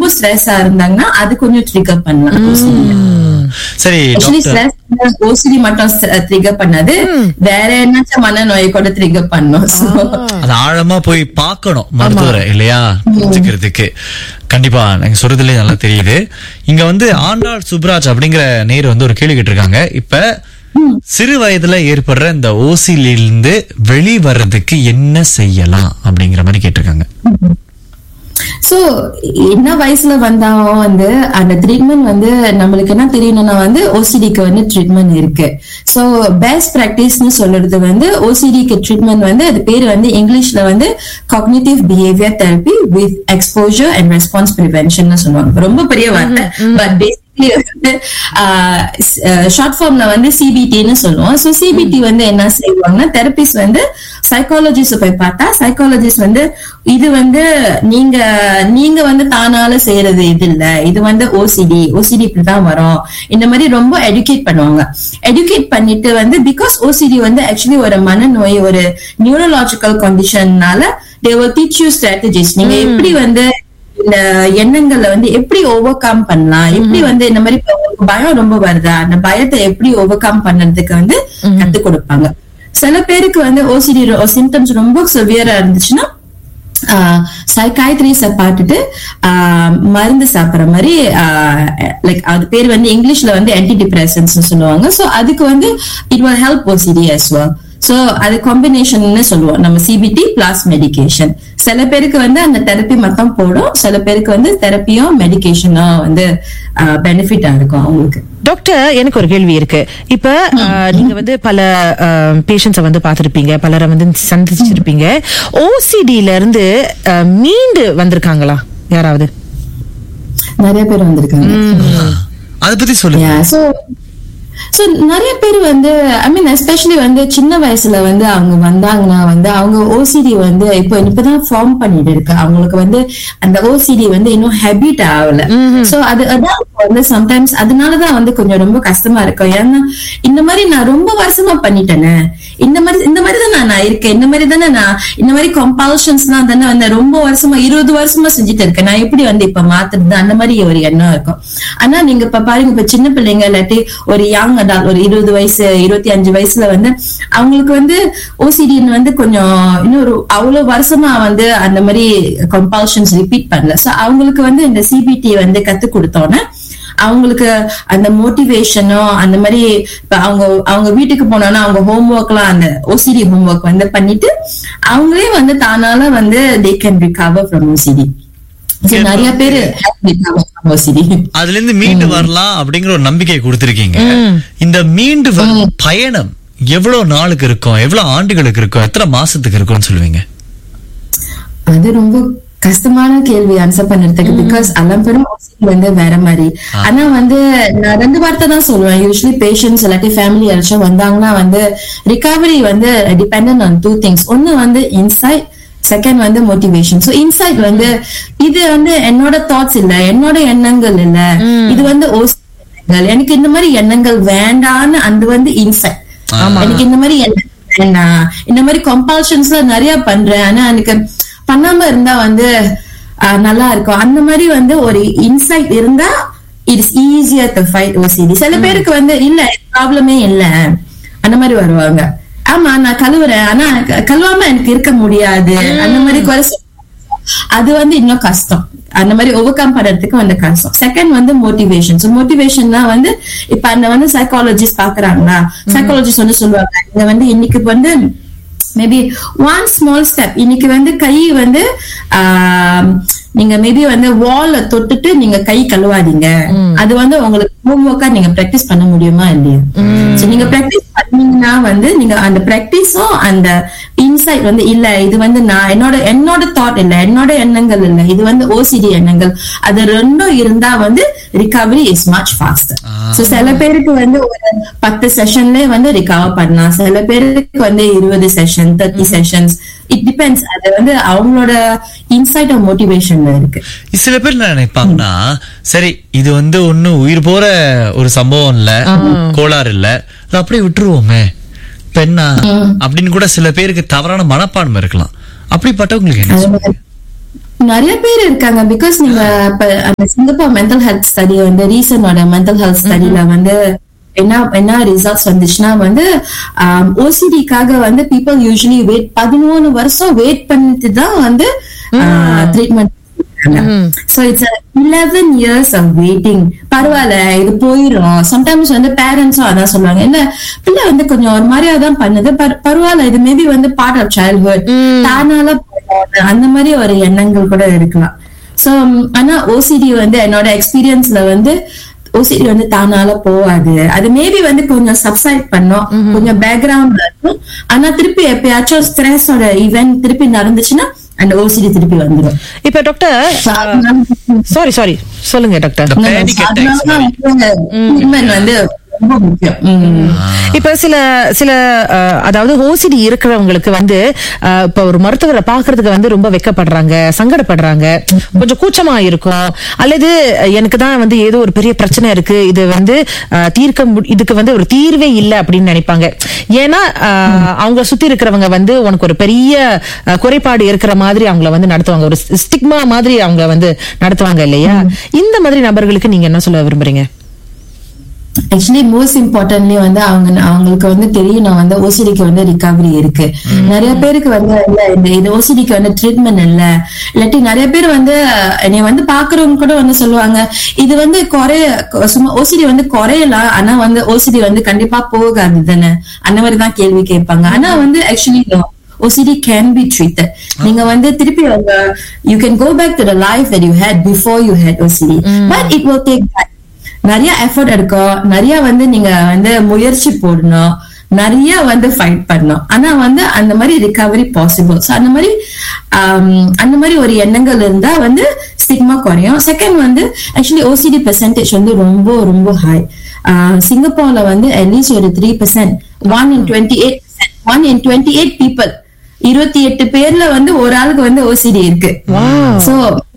ரொம்ப ஸ்ட்ரெஸ்ஸா இருந்தாங்கன்னா அது கொஞ்சம் ட்ரிகர் பண்ணலாம் சரி ஆக்சுவலி டாக்டர் ஸ்ட்ரெஸ் ஓசிடி மட்டும் ட்ரிகர் பண்ணாது வேற என்னாச்சும் மனநோயை கூட ட்ரிகர் பண்ணும் So, அது ஆழமா போய் பார்க்கணும் மருத்துவரை இல்லையா புரிஞ்சுக்கிறதுக்கு கண்டிப்பா நீங்க சொல்றதுலயே நல்லா தெரியுது இங்க வந்து ஆண்டாள் சுப்ராஜ் அப்படிங்கிற நேரு வந்து ஒரு கேள்வி கேட்டிருக்காங்க இப்ப சிறு வயதுல ஏற்படுற இந்த ஓசிலிருந்து வெளி வர்றதுக்கு என்ன செய்யலாம் அப்படிங்கிற மாதிரி கேட்டிருக்காங்க சோ என்ன வயசுல வந்தாலும் வந்து அந்த ட்ரீட்மெண்ட் வந்து நம்மளுக்கு என்ன தெரியணும்னா வந்து ஓசிடிக்கு வந்து ட்ரீட்மெண்ட் இருக்கு சோ பெஸ்ட் பிராக்டிஸ்னு சொல்றது வந்து ஓசிடிக்கு ட்ரீட்மெண்ட் வந்து அது பேர் வந்து இங்கிலீஷ்ல வந்து cognitive behaviour therapy with exposure and response prevention சொல்லுவாங்க ரொம்ப பெரிய வார்த்தை பட் பேசிக் வந்து ஷார்ட் ஃபார்ம்ல வந்து சிபிடின்னு சொல்லுவோம் சோ சிபிடி வந்து என்ன செய்வாங்கன்னா தெரபிஸ்ட் வந்து சைக்காலஜிஸ்ட் போய் பார்த்தா சைக்காலஜிஸ்ட் வந்து இது வந்து நீங்க நீங்க வந்து தானால செய்யறது இது இல்ல இது வந்து ஓசிடி ஓசிடி இப்படிதான் வரும் இந்த மாதிரி ரொம்ப எடுகேட் பண்ணுவாங்க எடுகேட் பண்ணிட்டு வந்து பிகாஸ் ஓசிடி வந்து ஆக்சுவலி ஒரு மனநோய் ஒரு நியூரலாஜிக்கல் கண்டிஷன்னால they will teach you strategies நீங்க எப்படி வந்து இந்த எண்ணங்களை வந்து எப்படி ஓவர் கம் பண்ணலாம் எப்படி வந்து இந்த மாதிரி இப்ப உங்களுக்கு பயம் ரொம்ப வருதா அந்த பயத்தை எப்படி ஓவர் கம் பண்ணறதுக்கு வந்து கத்து கொடுப்பாங்க சில பேருக்கு வந்து ஓசிடி சிம்டம்ஸ் ரொம்ப சிவியரா இருந்துச்சுன்னா சைக்காய்ட்ரிஸ பார்த்துட்டு ஆஹ், மருந்து சாப்பிடுற மாதிரி லைக் அது பேர் வந்து இங்கிலீஷ்ல வந்து ஆன்டி டிப்ரெசன்ஸ் சொல்லுவாங்க சோ அதுக்கு வந்து it will help OCD as well so அது காம்பினேஷன்னு சொல்லுவோம் நம்ம சிபிடி பிளஸ் மெடிகேஷன் சில பேருக்கு வந்து அந்த தெரப்பி மட்டும் போடும் சில பேருக்கு வந்து தெரப்பியும் மெடிகேஷனும் வந்து பெனிஃபிட்டா இருக்கும் அவங்களுக்கு டாக்டர் எனக்கு ஒரு கேள்வி இருக்கு இப்ப அஹ், நீங்க வந்து பல பேஷண்ட்ஸ வந்து பாத்திருப்பீங்க பலரை வந்து சந்திச்சிருப்பீங்க ஓசிடில இருந்து அஹ், மீண்டு வந்திருக்காங்களா யாராவது நிறைய பேர் வந்திருக்காங்க அத பத்தி சொல்லுங்க Yeah, so so நிறைய பேர் வந்து ஐ மீன் எஸ்பெஷலி வந்து சின்ன வயசுல வந்து அவங்க வந்தாங்கன்னா வந்து அவங்க ஓசிடி வந்து இப்போ இப்பதான் ஃபார்ம் பண்ணிட்டு இருக்கு அவங்களுக்கு வந்து அந்த ஓசிடி வந்து இன்னும் ஹேபிட் ஆகல சோ அது அதான் வந்து சம்டைம்ஸ் அதனாலதான் வந்து கொஞ்சம் ரொம்ப கஷ்டமா இருக்கும் ஏன்னா இந்த மாதிரி நான் ரொம்ப வருஷமா பண்ணிட்டேனே இந்த மாதிரி இந்த மாதிரி தான் நான் இருக்கேன் இந்த மாதிரி தானே நான் இந்த மாதிரி கம்பல்ஷன்ஸ் எல்லாம் தானே வந்து ரொம்ப வருஷமா இருபது வருஷமா செஞ்சுட்டு இருக்கேன் நான் எப்படி வந்து இப்ப மாத்துறது அந்த மாதிரி ஒரு எண்ணம் இருக்கும் ஆனா நீங்க இப்ப பாருங்க இப்ப சின்ன பிள்ளைங்க இல்லாட்டி ஒரு யங் அடால் ஒரு இருபது வயசு இருபத்தி அஞ்சு வயசுல வந்து அவங்களுக்கு வந்து ஓசிடின்னு வந்து கொஞ்சம் இன்னொரு அவ்வளவு வருஷமா வந்து அந்த மாதிரி கம்பல்ஷன்ஸ் ரிப்பீட் பண்ணல சோ அவங்களுக்கு வந்து இந்த சிபிடி வந்து கத்து கொடுத்தோன்னே அவங்களுக்கு அந்த மோட்டிவேஷனோ அந்த மாதிரி இப்ப அவங்க அவங்க வீட்டுக்கு போனோம்னா அவங்க ஹோம்ஒர்க் எல்லாம் அந்த ஓசிடி ஹோம்ஒர்க் வந்து பண்ணிட்டு அவங்களே வந்து தானால வந்து they can recover from OCD நிறைய பேரு ரிகவர் ஃப்ரம் ஓசிடி அதுல இருந்து மீண்டு வரலாம் அப்படிங்கிற ஒரு நம்பிக்கை கொடுத்திருக்கீங்க இந்த மீண்டு வரும் பயணம் எவ்வளவு நாளுக்கு இருக்கும் எவ்வளவு ஆண்டுகளுக்கு இருக்கும் எத்தனை மாசத்துக்கு இருக்கும்னு சொல்லுவீங்க அது ரொம்ப கஷ்டமான கேள்வி ஆன்சர் பண்றதுக்கு பிகாஸ் எல்லாம் பேரும் OCD வந்து வேற மாதிரி ஆனா வந்து நான் ரெண்டு வார்த்தை தான் சொல்லுவேன் யூஸ்வலி பேஷண்ட்ஸ் இல்லாட்டி ஃபேமிலி யாராச்சும் வந்தாங்கன்னா வந்து ரிகவரி வந்து டிபெண்ட் ஆன் டூ திங்ஸ் ஒன்னு வந்து இன்சைட் செகண்ட் வந்து மோட்டிவேஷன் சோ இன்சைட் வந்து இது வந்து என்னோட தாட்ஸ் இல்ல என்னோட எண்ணங்கள் இல்ல இது வந்து OCD எண்ணங்கள். எனக்கு இந்த மாதிரி எண்ணங்கள் வேண்டான்னு அது வந்து இன்சைட் எனக்கு இந்த மாதிரி எண்ணங்கள் வேண்டாம் இந்த மாதிரி கம்பல்ஷன்ஸ்ல நிறைய பண்றேன் ஆனா எனக்கு பண்ணாம இருந்தா வந்து ஆஹ், நல்லா இருக்கும் அந்த மாதிரி வந்து ஒரு இன்சைட் இருந்தா it's easier to fight OCD சில பேருக்கு வந்து இல்ல ப்ராப்ளமே இல்ல அந்த மாதிரி வருவாங்க ஆமா நான் கழுவுறேன் ஆனா க- கழுவாம எனக்கு இருக்க முடியாது அந்த மாதிரி குறை சொல்- அது வந்து இன்னும் கஷ்டம் அந்த மாதிரி ஓவர் கம் பண்றதுக்கு வந்து கஷ்டம் செகண்ட் வந்து மோட்டிவேஷன் ஸோ மோட்டிவேஷன்னா வந்து இப்ப அந்த வந்து சைக்காலஜிஸ்ட் பாக்குறாங்களா சைக்காலஜிஸ்ட் வந்து சொல்லுவாங்க இங்க வந்து இன்னைக்கு வந்து மேபி ஒன் ஸ்மால் ஸ்டெப் இன்னைக்கு வந்து கை வந்து ஆஹ், நீங்க மேபி வந்து வால்ல தொட்டுட்டு நீங்க கை கழுவாதீங்க அது வந்து உங்களுக்கு ஹோம்ஒர்க்கா நீங்க பிராக்டிஸ் பண்ண முடியுமா இல்லையா So, நீங்க பிராக்டிஸ் பண்ணீங்கன்னா வந்து நீங்க அந்த பிராக்டிஸும் அந்த இன்சைட் வந்து இல்ல இது வந்து நான் என்னோட என்னோட தாட் இல்ல என்னோட எண்ணங்கள் இல்ல இது வந்து ஓசிடி எண்ணங்கள் அது ரெண்டும் இருந்தா வந்து recovery is much faster so சில பேருக்கு வந்து ஒரு பத்து செஷன்லயே வந்து ரிகவர் பண்ணலாம் சில பேருக்கு வந்து இருபது session thirty sessions it depends அது வந்து அவங்களோட இன்சைட் ஆஃப் மோட்டிவேஷன்ல இருக்கு சில பேர் என்ன நினைப்பாங்கன்னா சரி இது வந்து ஒண்ணு உயிர் போற ஒரு சம்பவம் இல்ல கோளாறு இல்ல அது அப்படியே விட்டுருவோமே பெண்ணா அப்படின்னு கூட சில பேருக்கு தவறான மனப்பான்மை இருக்கலாம் அப்படிப்பட்டவங்களுக்கு என்ன அது சொல்லுங்க மாதிரி நிறைய பேர் இருக்காங்க பிகாஸ் நீங்க இப்ப அந்த சிங்கப்பூர் மென்டல் ஹெல்த் ஸ்டடி வந்து ரீசனோட மென்டல் ஹெல்த் ஸ்டடில வந்து என்ன என்ன ரிசல்ட்ஸ் வந்துச்சுன்னா வந்து ஓசிடிக்காக வந்து பீப்புள் யூஸ்வலி வெயிட் பதிமூணு வருஷம் வெயிட் பண்ணிட்டு தான் வந்து treatment so it's eleven years of waiting பரவாயில்ல இது போயிடும் சம்டைம்ஸ் வந்து பேரண்ட்ஸும் அதான் சொல்லுவாங்க என்ன பிள்ளை வந்து கொஞ்சம் ஒரு மாதிரியா தான் பண்ணுது பர- பரவாயில்ல இது மேபி வந்து பார்ட் ஆஃப் சைல்ட்ஹுட் தானால போகாது. அந்த மாதிரி ஒரு எண்ணங்கள் கூட இருக்கலாம் சோ ஆனா ஓசிடி வந்து என்னோட எக்ஸ்பீரியன்ஸ்ல வந்து ஓசிடி வந்து தானால போகாது அது மேபி வந்து கொஞ்சம் சப்சைட் பண்ணும் கொஞ்சம் பேக்ரவுண்ட்ல இருக்கும் ஆனா திருப்பி எப்பயாச்சும் ஸ்ட்ரெஸோட ஈவென்ட் திருப்பி நடந்துச்சுன்னா அந்த ஓசிடி திருப்பி வந்துடும் இப்ப டாக்டர் So, அதனால- சாரி சாரி சொல்லுங்க டாக்டர் இந்த panic attacks அதனாலதான் வந்து treatment வந்து ரொம்ப முக்கியம் ம். இப்ப சில சில அஹ், அதாவது ஓசிடி இருக்கிறவங்களுக்கு வந்து அஹ், இப்ப ஒரு மருத்துவரை பாக்குறதுக்கு வந்து ரொம்ப வெக்கப்படுறாங்க சங்கடப்படுறாங்க கொஞ்சம் கூச்சமா இருக்கும் அல்லது அஹ், எனக்கு தான் வந்து ஏதோ ஒரு பெரிய பிரச்சனை இருக்கு இது வந்து அஹ், தீர்க்க மு- இதுக்கு வந்து ஒரு தீர்வே இல்லை அப்படின்னு நினைப்பாங்க ஏன்னா அஹ், அவங்க சுத்தி இருக்கிறவங்க வந்து உனக்கு ஒரு பெரிய அஹ், குறைபாடு இருக்கிற மாதிரி அவங்கள வந்து நடத்துவாங்க ஒரு ஸ்டிக்மா மாதிரி அவங்க வந்து நடத்துவாங்க இல்லையா இந்த மாதிரி நபர்களுக்கு நீங்க என்ன சொல்ல விரும்புறீங்க ஆக்சுவலி மோஸ்ட் இம்பார்ட்டன்ட்லி வந்து அவங்க அவங்களுக்கு வந்து தெரியும் நான் வந்து ஓசிடிக்கு வந்து ரிகவரி இருக்கு நிறைய பேருக்கு வந்து இல்ல இந்த இது ஓசிடிக்கு வந்து ட்ரீட்மெண்ட் இல்ல இல்லாட்டி நிறைய பேர் வந்து அஹ், என்னை வந்து பாக்குறவங்க கூட வந்து சொல்லுவாங்க இது வந்து குறைய சும்மா ஓசிடி வந்து குறையலாம் ஆனா வந்து ஓசிடி வந்து கண்டிப்பா போகாது தானே அந்த மாதிரி தான் கேள்வி கேட்பாங்க ஆனா வந்து actually OCD can be treated. நீங்க வந்து திருப்பி உங்க you can go back to the life that you had before you had OCD. But it will take time. நிறைய எஃபர்ட் எடுக்கும் நிறைய வந்து நீங்க வந்து முயற்சி போடணும் நிறைய வந்து ஃபைட் பண்ணணும் ஆனா வந்து அந்த மாதிரி ரிகவரி பாசிபிள் ஸோ அந்த மாதிரி ஆம், அந்த மாதிரி ஒரு எண்ணங்கள் இருந்தா வந்து ஸ்டிக்மா குறையும் செகண்ட் வந்து ஆக்சுவலி ஓசிடி பெர்சன்டேஜ் வந்து ரொம்ப ரொம்ப ஹை சிங்கப்பூர்ல வந்து அட்லீஸ்ட் ஒரு three percent one in twenty eight one in twenty eight people இருபத்தி எட்டு பேர்ல வந்து ஒரு ஆளுக்கு வந்து ஓசிடி இருக்கு சோ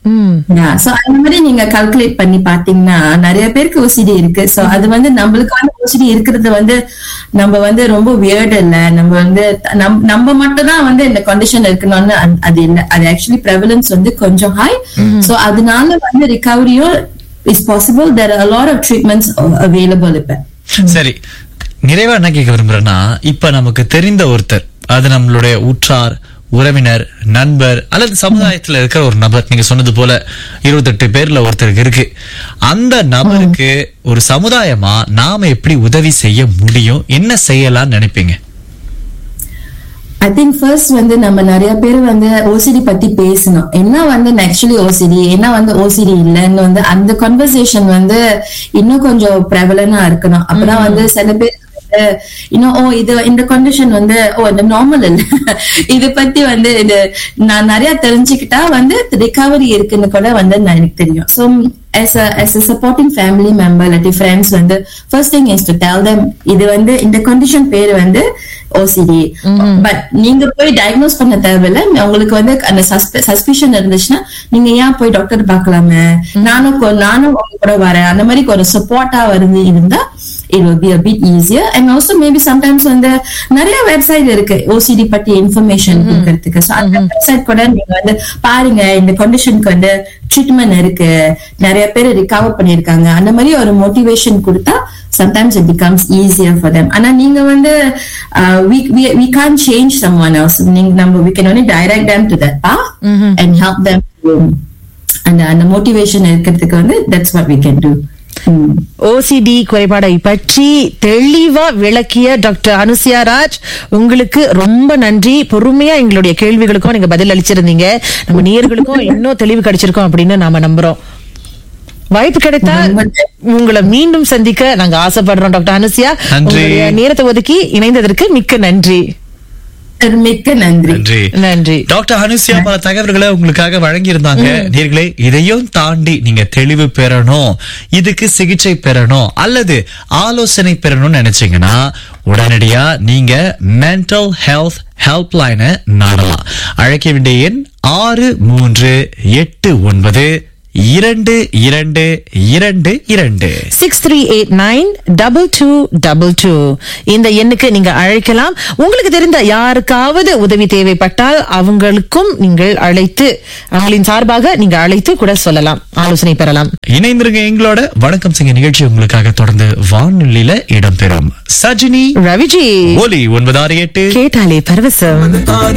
சோ அந்த மாதிரி நீங்க கால்குலேட் பண்ணி பாத்தீங்கன்னா நிறைய பேருக்கு ஓசிடி இருக்கு சோ அது வந்து நம்மளுக்கான ஓசிடி இருக்கிறது வந்து நம்ம வந்து ரொம்ப வியர்ட் இல்ல நம்ம வந்து நம்- நம்ம மட்டும் தான் வந்து இந்த கண்டிஷன் இருக்கணும்னு அது- அது இல்ல அது ஆக்சுவலி prevalence வந்து கொஞ்சம் ஹை சோ அதனால வந்து ரிகவரியும் is possible there are lot of treatments available இப்ப சரி நிறைவா என்ன கேட்க விரும்புறேன்னா இப்ப நமக்கு தெரிந்த ஒருத்தர் அது நம்மளுடைய உற்றார் உறவினர் நண்பர் அல்லது சமுதாயத்துல இருக்கிற ஒரு நபர் நீங்க சொன்னது போல இருபத்தெட்டு பேர்ல ஒருத்தருக்கு இருக்கு அந்த நபருக்கு ஒரு சமுதாயமா நாம எப்படி உதவி செய்ய முடியும் என்ன செய்யலாம்னு நினைப்பீங்க ஐ திங்க் ஃபர்ஸ்ட் வந்து நம்ம நிறைய பேர் வந்து ஓசிடி பத்தி பேசணும் என்ன வந்து ஆக்சுவலி ஓசிடி என்ன வந்து ஓசிடி இல்லைன்னு வந்து அந்த கான்வர்சேஷன் வந்து இன்னும் கொஞ்சம் பிரபலனா இருக்கணும் அப்பதான் வந்து சில பேர் வந்து இன்னும் ஓ இது இந்த கண்டிஷன் வந்து ஓ இந்த நார்மல் இல்ல இது பத்தி வந்து இது நான் நிறைய தெரிஞ்சுக்கிட்டா வந்து ரிகவரி இருக்குன்னு கூட வந்து நான் எனக்கு தெரியும் so as a as a supporting family member இல்லாட்டி ஃப்ரெண்ட்ஸ் வந்து first thing is to tell them இது வந்து இந்த கண்டிஷன் பேர் வந்து ஓசிடி பட் நீங்க போய் டயக்னோஸ் பண்ண தேவையில்ல உங்களுக்கு வந்து அந்த சஸ்பிஷன் இருந்துச்சுன்னா நீங்க ஏன் போய் டாக்டர் பார்க்கலாமே நானும் கொ- நானும் உங்க கூட வரேன் அந்த மாதிரி ஒரு சப்போர்ட்டா வருது இருந்தா it will be a bit easier and also maybe sometimes வந்து நிறைய வெப்சைட் இருக்கு ஓசிடி பத்தி இன்ஃபர்மேஷன் கொடுக்கறதுக்கு So, அந்த வெப்சைட் கூட நீங்க வந்து பாருங்க இந்த கண்டிஷனுக்கு வந்து ட்ரீட்மெண்ட் இருக்கு நிறைய பேர் ரிகவர் பண்ணிருக்காங்க அந்த மாதிரி ஒரு மோட்டிவேஷன் கொடுத்தா sometimes it becomes easier for them ஆனா நீங்க வந்து uh, we, we, we can't change someone else நீங்க நம்ம we can only direct them to that path and help them to அந்த அந்த மோட்டிவேஷன் இருக்கிறதுக்கு வந்து that's what we can do Hmm. OCD குறைபாடை பற்றி தெளிவா விளக்கிய டாக்டர் அனுசியா ராஜ் உங்களுக்கு ரொம்ப நன்றி பொறுமையா எங்களுடைய கேள்விகளுக்கும் நீங்க பதில் அளிச்சிருந்தீங்க நம்ம நேயர்களுக்கும் இன்னும் தெளிவு கிடைச்சிருக்கோம் அப்படின்னு நாம நம்புறோம் வாய்ப்பு கிடைத்தா உங்களை மீண்டும் சந்திக்க நாங்க ஆசைப்படுறோம் டாக்டர் அனுசியா நன்றி. உங்களுடைய நேரத்தை ஒதுக்கி இணைந்ததற்கு மிக்க நன்றி மிக்க நன்றி நன்றி நன்றி டாக்டர் அனுசியா பல தகவல்களை உங்களுக்காக வழங்கி இருந்தாங்க நீர்களே இதையும் தாண்டி நீங்க தெளிவு பெறணும் இதுக்கு சிகிச்சை பெறணும் அல்லது ஆலோசனை பெறணும்னு நினைச்சீங்கன்னா உடனடியா நீங்க மென்டல் ஹெல்த் ஹெல்ப் லைனை நாடலாம் அழைக்க வேண்டிய எண் ஆறு மூன்று எட்டு ஒன்பது இரண்டு இரண்டு இரண்டு இரண்டு six three eight nine double two double two இந்த எண்ணுக்கு நீங்க அழைக்கலாம் உங்களுக்கு தெரிந்த யாருக்காவது உதவி தேவைப்பட்டால் அவங்களுக்கும் நீங்கள் அழைத்து அவங்களின் சார்பாக நீங்க அழைத்து கூட சொல்லலாம் ஆலோசனை பெறலாம் இணைந்திருங்க எங்களோட வணக்கம் சிங்க நிகழ்ச்சி உங்களுக்காக தொடர்ந்து வானொலியில இடம்பெறும் சஜினி ரவிஜி ஒலி ஒன்பது ஆறு எட்டு கேட்டாலே பரவசம்